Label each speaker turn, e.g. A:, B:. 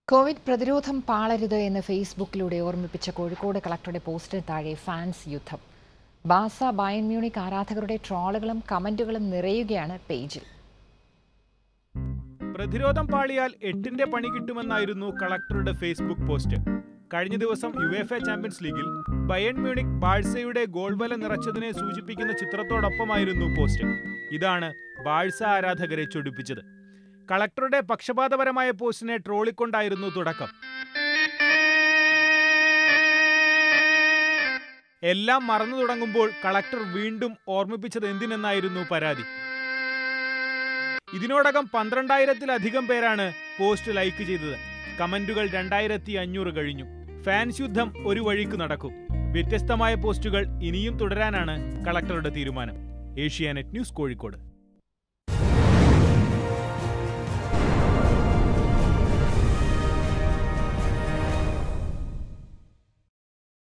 A: Covid പ്രതിരോധം പാളരുത് എന്ന് ഫേസ്ബുക്കിലൂടെ ഓർമ്മിപ്പിച്ച കോഴിക്കോട് കളക്ടറുടെ പോസ്റ്റിന് താഴെ ഫാൻസ് യുദ്ധം ബാസ ബയൺ മ്യൂണിക് ആരാധകരുടെ ട്രോളുകളും കമന്റുകളും നിറയുകയാണ് പേജിൽ
B: പ്രതിരോധം പാളിയാൽ എട്ടിന്റെ പണി കിട്ടുമെന്നായിരുന്നു കളക്ടറുടെ ഫേസ്ബുക്ക് പോസ്റ്റ് കഴിഞ്ഞ ദിവസം യു എഫ് എ ചാമ്പ്യൻസ് ലീഗിൽ ബയൺ മ്യൂണിക് ബാഴ്സയുടെ ഗോൾ വല നിറച്ചതിനെ സൂചിപ്പിക്കുന്ന ചിത്രത്തോടൊപ്പമായിരുന്നു പോസ്റ്റ് ഇതാണ് ബാഴ്സ ആരാധകരെ ചൊടിപ്പിച്ചത് കളക്ടറുടെ പക്ഷപാതപരമായ പോസ്റ്റിനെ ട്രോളിക്കൊണ്ടായിരുന്നു തുടക്കം എല്ലാം മറന്നു തുടങ്ങുമ്പോൾ കളക്ടർ വീണ്ടും ഓർമ്മിപ്പിച്ചത് എന്തിനെന്നായിരുന്നു പരാതി ഇതിനോടകം പന്ത്രണ്ടായിരത്തിലധികം പേരാണ് പോസ്റ്റ് ലൈക്ക് ചെയ്തത് കമന്റുകൾ രണ്ടായിരത്തി അഞ്ഞൂറ് കഴിഞ്ഞു ഫാൻസ് യുദ്ധം ഒരു വഴിക്ക് നടക്കും വ്യത്യസ്തമായ പോസ്റ്റുകൾ ഇനിയും തുടരാനാണ് കളക്ടറുടെ തീരുമാനം ഏഷ്യാനെറ്റ് ന്യൂസ് കോഴിക്കോട്